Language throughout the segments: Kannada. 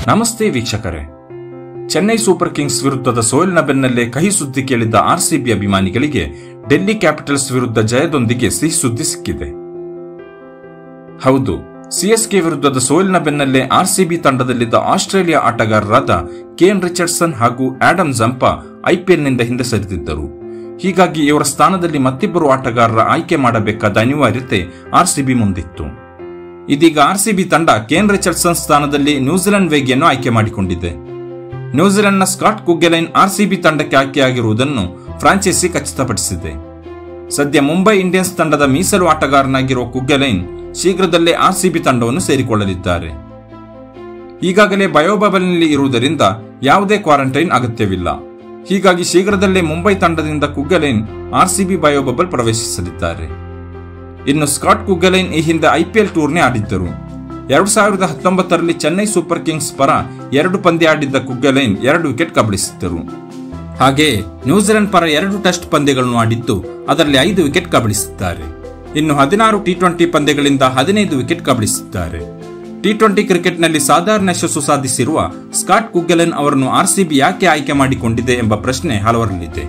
ನಮಸ್ತೆ ವೀಕ್ಷಕರೇ ಚೆನ್ನೈ ಸೂಪರ್ ಕಿಂಗ್ಸ್ ವಿರುದ್ಧದ ಸೋಲಿನ ಬೆನ್ನಲ್ಲೇ ಕಹಿ ಸುದ್ದಿ ಕೇಳಿದ್ದ ಆರ್ಸಿಬಿ ಅಭಿಮಾನಿಗಳಿಗೆ ಡೆಲ್ಲಿ ಕ್ಯಾಪಿಟಲ್ಸ್ ವಿರುದ್ಧ ಜಯದೊಂದಿಗೆ ಸಿಹಿ ಸುದ್ದಿ ಸಿಕ್ಕಿದೆ ಹೌದು ಸಿಎಸ್ಕೆ ವಿರುದ್ಧದ ಸೋಲಿನ ಬೆನ್ನಲ್ಲೇ ಆರ್ಸಿಬಿ ತಂಡದಲ್ಲಿದ್ದ ಆಸ್ಟ್ರೇಲಿಯಾ ಆಟಗಾರರಾದ ಕೇನ್ ರಿಚರ್ಡ್ಸನ್ ಹಾಗೂ ಆಡಮ್ ಜಂಪಾ ಐಪಿಎಲ್ನಿಂದ ಹಿಂದೆ ಸರಿದಿದ್ದರು ಹೀಗಾಗಿ ಇವರ ಸ್ಥಾನದಲ್ಲಿ ಮತ್ತಿಬ್ಬರು ಆಟಗಾರರ ಆಯ್ಕೆ ಮಾಡಬೇಕಾದ ಅನಿವಾರ್ಯತೆ ಆರ್ಸಿಬಿ ಮುಂದಿತ್ತು ಇದೀಗ ಆರ್ಸಿಬಿ ತಂಡ ಕೇನ್ ರಿಚರ್ಡ್ಸನ್ ಸ್ಥಾನದಲ್ಲಿ ನ್ಯೂಜಿಲೆಂಡ್ ವೇಗಿಯನ್ನು ಆಯ್ಕೆ ಮಾಡಿಕೊಂಡಿದೆ ನ್ಯೂಜಿಲೆಂಡ್ನ ಸ್ಕಾಟ್ ಕುಗ್ಗೆಲೈನ್ ಆರ್ಸಿಬಿ ತಂಡಕ್ಕೆ ಆಯ್ಕೆಯಾಗಿರುವುದನ್ನು ಫ್ರಾಂಚೈಸಿ ಖಚಿತಪಡಿಸಿದೆ ಸದ್ಯ ಮುಂಬೈ ಇಂಡಿಯನ್ಸ್ ತಂಡದ ಮೀಸಲು ಆಟಗಾರನಾಗಿರುವ ಕುಗ್ಗೆಲೈನ್ ಶೀಘ್ರದಲ್ಲೇ ಆರ್ಸಿಬಿ ತಂಡವನ್ನು ಸೇರಿಕೊಳ್ಳಲಿದ್ದಾರೆ ಈಗಾಗಲೇ ಬಯೋಬಬಲ್ನಲ್ಲಿ ಇರುವುದರಿಂದ ಯಾವುದೇ ಕ್ವಾರಂಟೈನ್ ಅಗತ್ಯವಿಲ್ಲ ಹೀಗಾಗಿ ಶೀಘ್ರದಲ್ಲೇ ಮುಂಬೈ ತಂಡದಿಂದ ಕುಗ್ಗಲೈನ್ ಆರ್ಸಿಬಿ ಬಯೋಬಬಲ್ ಪ್ರವೇಶಿಸಲಿದ್ದಾರೆ ಇನ್ನು ಸ್ಕಾಟ್ ಕುಗ್ಗಲೈನ್ ಈ ಹಿಂದೆ ಐಪಿಎಲ್ ಟೂರ್ನಿ ಆಡಿದ್ದರು ಎರಡು ಸಾವಿರದ ಹತ್ತೊಂಬತ್ತರಲ್ಲಿ ಚೆನ್ನೈ ಸೂಪರ್ ಕಿಂಗ್ಸ್ ಪರ ಎರಡು ಪಂದ್ಯ ಆಡಿದ್ದ ಕುಗ್ಗಲೈನ್ ಎರಡು ವಿಕೆಟ್ ಕಬಳಿಸಿದ್ದರು ಹಾಗೆಯೇ ನ್ಯೂಜಿಲೆಂಡ್ ಪರ ಎರಡು ಟೆಸ್ಟ್ ಪಂದ್ಯಗಳನ್ನು ಆಡಿದ್ದು ಅದರಲ್ಲಿ ಐದು ವಿಕೆಟ್ ಕಬಳಿಸಿದ್ದಾರೆ ಇನ್ನು ಹದಿನಾರು ಟಿ ಟ್ವೆಂಟಿ ಪಂದ್ಯಗಳಿಂದ ಹದಿನೈದು ವಿಕೆಟ್ ಕಬಳಿಸಿದ್ದಾರೆ ಟಿ ಟ್ವೆಂಟಿ ಕ್ರಿಕೆಟ್ನಲ್ಲಿ ಸಾಧಾರಣ ಯಶಸ್ಸು ಸಾಧಿಸಿರುವ ಸ್ಕಾಟ್ ಕುಗ್ಗಲೆನ್ ಅವರನ್ನು ಆರ್ಸಿಬಿ ಯಾಕೆ ಆಯ್ಕೆ ಮಾಡಿಕೊಂಡಿದೆ ಎಂಬ ಪ್ರಶ್ನೆ ಹಲವರಲ್ಲಿದೆ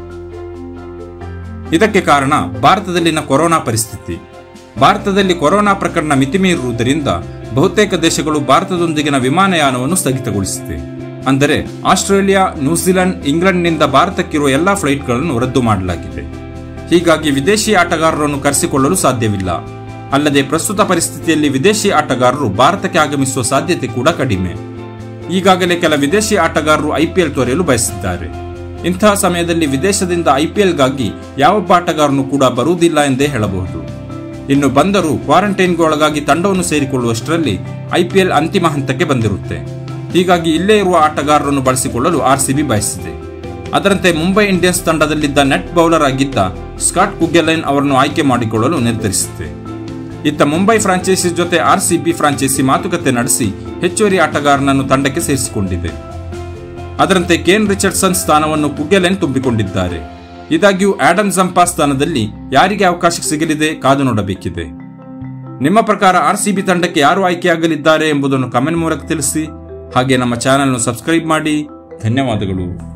ಇದಕ್ಕೆ ಕಾರಣ ಭಾರತದಲ್ಲಿನ ಕೊರೋನಾ ಪರಿಸ್ಥಿತಿ ಭಾರತದಲ್ಲಿ ಕೊರೋನಾ ಪ್ರಕರಣ ಮಿತಿಮೀರುವುದರಿಂದ ಬಹುತೇಕ ದೇಶಗಳು ಭಾರತದೊಂದಿಗಿನ ವಿಮಾನಯಾನವನ್ನು ಸ್ಥಗಿತಗೊಳಿಸಿದೆ ಅಂದರೆ ಆಸ್ಟ್ರೇಲಿಯಾ ನ್ಯೂಜಿಲೆಂಡ್ ಇಂಗ್ಲೆಂಡ್ನಿಂದ ಭಾರತಕ್ಕಿರುವ ಎಲ್ಲಾ ಫ್ಲೈಟ್ಗಳನ್ನು ರದ್ದು ಮಾಡಲಾಗಿದೆ ಹೀಗಾಗಿ ವಿದೇಶಿ ಆಟಗಾರರನ್ನು ಕರೆಸಿಕೊಳ್ಳಲು ಸಾಧ್ಯವಿಲ್ಲ ಅಲ್ಲದೆ ಪ್ರಸ್ತುತ ಪರಿಸ್ಥಿತಿಯಲ್ಲಿ ವಿದೇಶಿ ಆಟಗಾರರು ಭಾರತಕ್ಕೆ ಆಗಮಿಸುವ ಸಾಧ್ಯತೆ ಕೂಡ ಕಡಿಮೆ ಈಗಾಗಲೇ ಕೆಲ ವಿದೇಶಿ ಆಟಗಾರರು ಐಪಿಎಲ್ ತೊರೆಯಲು ಬಯಸಿದ್ದಾರೆ ಇಂತಹ ಸಮಯದಲ್ಲಿ ವಿದೇಶದಿಂದ ಐಪಿಎಲ್ಗಾಗಿ ಯಾವೊಬ್ಬ ಆಟಗಾರನು ಕೂಡ ಬರುವುದಿಲ್ಲ ಎಂದೇ ಹೇಳಬಹುದು ಇನ್ನು ಬಂದರೂ ಕ್ವಾರಂಟೈನ್ಗೆ ಒಳಗಾಗಿ ತಂಡವನ್ನು ಸೇರಿಕೊಳ್ಳುವಷ್ಟರಲ್ಲಿ ಐಪಿಎಲ್ ಅಂತಿಮ ಹಂತಕ್ಕೆ ಬಂದಿರುತ್ತೆ ಹೀಗಾಗಿ ಇಲ್ಲೇ ಇರುವ ಆಟಗಾರರನ್ನು ಬಳಸಿಕೊಳ್ಳಲು ಆರ್ಸಿಬಿ ಬಯಸಿದೆ ಅದರಂತೆ ಮುಂಬೈ ಇಂಡಿಯನ್ಸ್ ತಂಡದಲ್ಲಿದ್ದ ನೆಟ್ ಬೌಲರ್ ಆಗಿದ್ದ ಸ್ಕಾಟ್ ಕುಗ್ಗೆಲೈನ್ ಅವರನ್ನು ಆಯ್ಕೆ ಮಾಡಿಕೊಳ್ಳಲು ನಿರ್ಧರಿಸಿದೆ ಇತ್ತ ಮುಂಬೈ ಫ್ರಾಂಚೈಸಿ ಜೊತೆ ಆರ್ಸಿಬಿ ಫ್ರಾಂಚೈಸಿ ಮಾತುಕತೆ ನಡೆಸಿ ಹೆಚ್ಚುವರಿ ಆಟಗಾರನನ್ನು ತಂಡಕ್ಕೆ ಸೇರಿಸಿಕೊಂಡಿದೆ ಅದರಂತೆ ಕೇನ್ ರಿಚರ್ಡ್ಸನ್ ಸ್ಥಾನವನ್ನು ಕುಗ್ಗೆಲೆನ್ ತುಂಬಿಕೊಂಡಿದ್ದಾರೆ ಇದಾಗ್ಯೂ ಆಡಮ್ ಜಂಪಾ ಸ್ಥಾನದಲ್ಲಿ ಯಾರಿಗೆ ಅವಕಾಶ ಸಿಗಲಿದೆ ಕಾದು ನೋಡಬೇಕಿದೆ ನಿಮ್ಮ ಪ್ರಕಾರ ಆರ್ಸಿಬಿ ತಂಡಕ್ಕೆ ಯಾರು ಆಯ್ಕೆಯಾಗಲಿದ್ದಾರೆ ಎಂಬುದನ್ನು ಕಮೆಂಟ್ ಮೂಲಕ ತಿಳಿಸಿ ಹಾಗೆ ನಮ್ಮ ಚಾನೆಲ್ ಸಬ್ಸ್ಕ್ರೈಬ್ ಮಾಡಿ ಧನ್ಯವಾದಗಳು